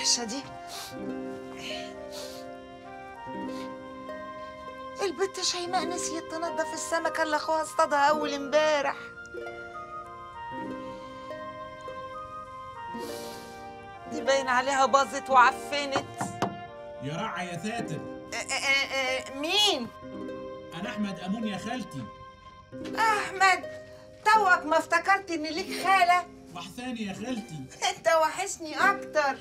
وحشة دي البت شيماء نسيت تنضف السمكة اللي اخوها اصطادها اول امبارح دي باين عليها باظت وعفنت يا رع يا ساتر اه اه اه مين؟ انا احمد امون يا خالتي احمد توك ما افتكرت ان ليك خالة وحساني يا خالتي انت وحشني اكتر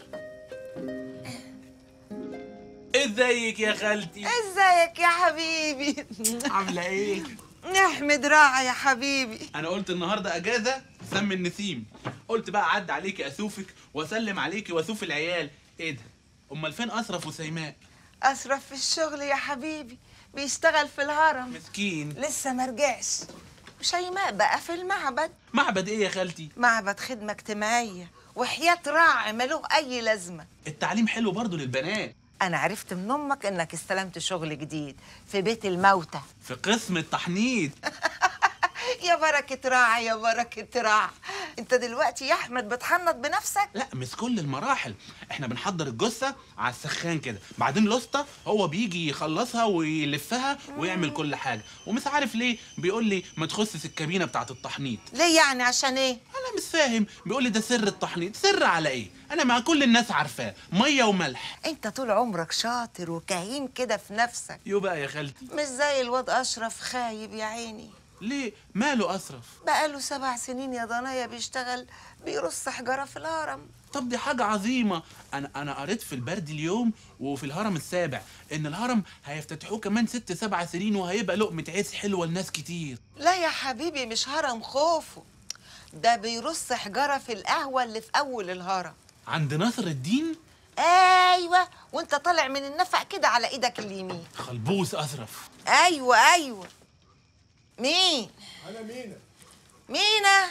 ازيك يا خالتي ازيك يا حبيبي عامله ايه احمد راعي يا حبيبي انا قلت النهارده اجازه سم النسيم قلت بقى اعدي عليكي اشوفك واسلم عليكي واشوف العيال ايه ده امال فين اشرف وسيماء أسرف في الشغل يا حبيبي بيشتغل في الهرم مسكين لسه ما رجعش وشيماء بقى في المعبد معبد ايه يا خالتي معبد خدمة اجتماعية وحياة راعي ملوه أي لازمة التعليم حلو برضو للبنات أنا عرفت من أمك إنك استلمت شغل جديد في بيت الموتى في قسم التحنيط يا بركة راعي يا بركة راعي أنت دلوقتي يا أحمد بتحنط بنفسك لا مش كل المراحل احنا بنحضر الجثه على السخان كده بعدين الاسطى هو بيجي يخلصها ويلفها ويعمل كل حاجه ومش عارف ليه بيقول لي ما تخصش الكابينه بتاعه التحنيط ليه يعني عشان إيه؟ انا مش فاهم بيقول لي ده سر التحنيط سر على ايه انا مع كل الناس عارفاه ميه وملح أنت طول عمرك شاطر وكهين كده في نفسك يو بقى يا خالتي مش زي الواد أشرف خايب يا عيني ليه ماله اسرف بقاله سبع سنين يا ضنايا بيشتغل بيرص حجارة في الهرم طب دي حاجة عظيمة أنا أنا قريت في البرد اليوم وفي الهرم السابع إن الهرم هيفتتحوه كمان ست سبع سنين وهيبقى لقمة عيش حلوة لناس كتير لا يا حبيبي مش هرم خوفه ده بيرص حجارة في القهوة اللي في أول الهرم عند نصر الدين أيوة وأنت طالع من النفق كده على إيدك اليمين خلبوس أسرف أيوة أيوة مين؟ أنا مينا مينا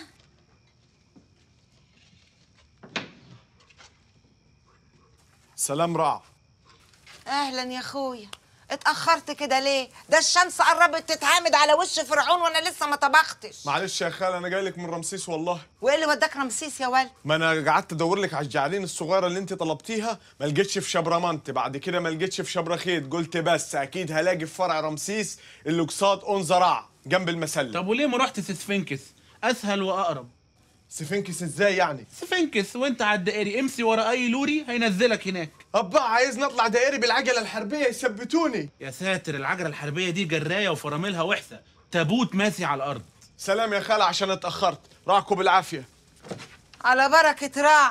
سلام رع أهلا يا أخويا اتأخرت كده ليه؟ ده الشمس قربت تتعامد على وش فرعون وأنا لسه ما طبختش معلش يا خال أنا جاي لك من رمسيس والله وإيه اللي وداك رمسيس يا ولد؟ ما أنا قعدت أدور لك على الجعلين الصغيرة اللي أنت طلبتيها ما لقيتش في شبرمنت بعد كده ما لقيتش في شبرخيت قلت بس أكيد هلاقي في فرع رمسيس اللي قصاد أون زرع جنب المسلة طب وليه ما رحتش سفنكس أسهل وأقرب سفنكس إزاي يعني؟ سفنكس وأنت على الدائري امسي ورا أي لوري هينزلك هناك أبا عايز نطلع دائري بالعجلة الحربية يثبتوني يا ساتر العجلة الحربية دي جراية وفراملها وحشة تابوت ماسي على الأرض سلام يا خالة عشان اتأخرت راعكم بالعافية على بركة راع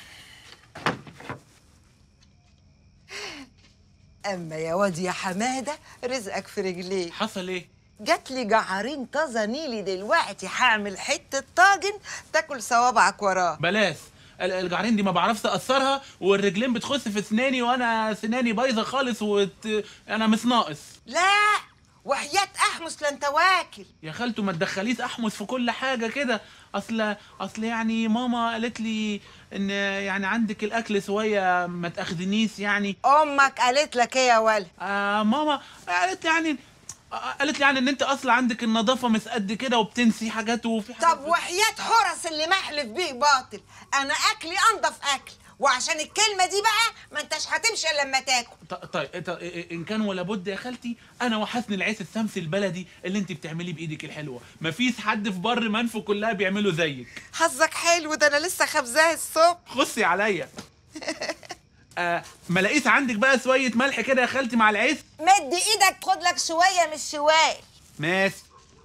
أما يا واد يا حمادة رزقك في رجليك حصل إيه؟ جات لي جعارين طازة نيلي دلوقتي هعمل حتة طاجن تاكل صوابعك وراه بلاش ال- الجعرين دي ما بعرفش اقصرها والرجلين بتخش في اسناني وانا سناني بايظه خالص وت... انا مش ناقص لا وحياة أحمس لن تواكل يا خالته ما تدخليش احمس في كل حاجه كده اصل اصل يعني ماما قالت لي ان يعني عندك الاكل شويه ما تاخدنيش يعني أمك قالت لك إيه يا ولد آه ماما قالت لي يعني آه، قالت لي يعني ان انت اصلا عندك النظافه مش قد كده وبتنسي حاجات وفي حاجات طب وحياة حرس اللي محلف بيه باطل أنا أكلي أنضف أكل وعشان الكلمة دي بقى ما انتش هتمشي إلا لما تاكل ط- طيب إنت- ان كان ولا بد يا خالتي انا وحسن العيش السمسي البلدي اللي انت بتعمليه بايدك الحلوه مفيش حد في بر منفو كلها بيعملوا زيك حظك حلو ده أنا لسه خبزاه الصبح خصي عليا آه ما لقيت عندك بقى شويه ملح كده يا خالتي مع العيش مد إيدك خد لك شوية مش شوال ماشي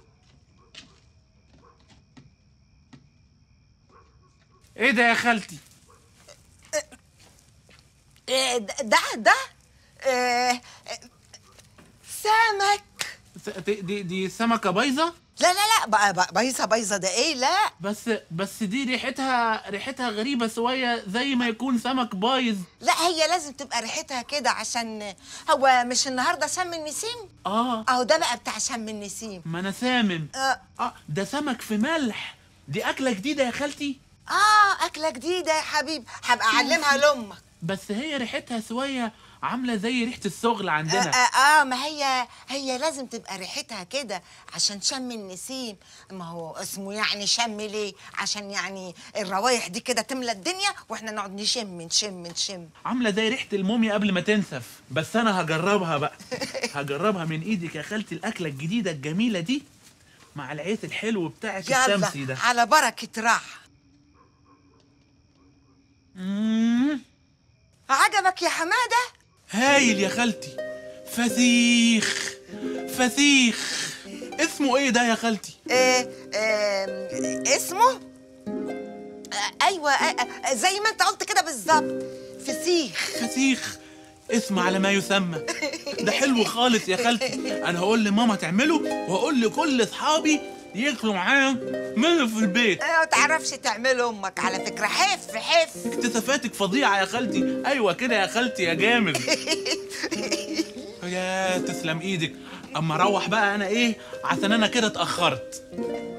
ايه ده يا خالتي إيه ده ده, ده إيه سمك س- دي دي, دي سمكه بايظه لا لا لا بقى بقى بايظه بايظه ده ايه لا بس بس دي ريحتها ريحتها غريبه شويه زي ما يكون سمك بايظ لا هي لازم تبقى ريحتها كده عشان هو مش النهارده شم النسيم اه اهو ده بقى بتاع شم النسيم ما انا سامم اه, اه ده سمك في ملح دي اكله جديده يا خالتي آه اكله جديده يا حبيبي هبقى اعلمها لامك بس هي ريحتها شويه عامله زي ريحه السغل آه, عندنا آه, اه ما هي هي لازم تبقى ريحتها كده عشان شم النسيم ما هو اسمه يعني شم ليه عشان يعني الروايح دي كده تملى الدنيا واحنا نقعد نشم نشم نشم عامله زي ريحه الموميا قبل ما تنسف بس انا هجربها بقى هجربها من ايدك يا خالتي الاكله الجديده الجميله دي مع العيش الحلو بتاعك الشمسي يلا ده على بركة راحة مم. عجبك يا حمادة هايل يا خالتي فسيخ فسيخ اسمه ايه ده يا خالتي آه آه اسمه آه ايوه آه آه زي ما انت قلت كده بالظبط فسيخ فسيخ اسم على ما يسمى ده حلو خالص يا خالتي انا هقول لماما تعمله وهقول لكل اصحابي ياكلوا معايا منه في البيت آه، ما تعرفش تعمله امك على فكره حف حف اكتشافاتك فظيعه يا خالتي ايوه كده يا خالتي يا جامد يا تسلم ايدك اما اروح بقى انا ايه عشان انا كده اتاخرت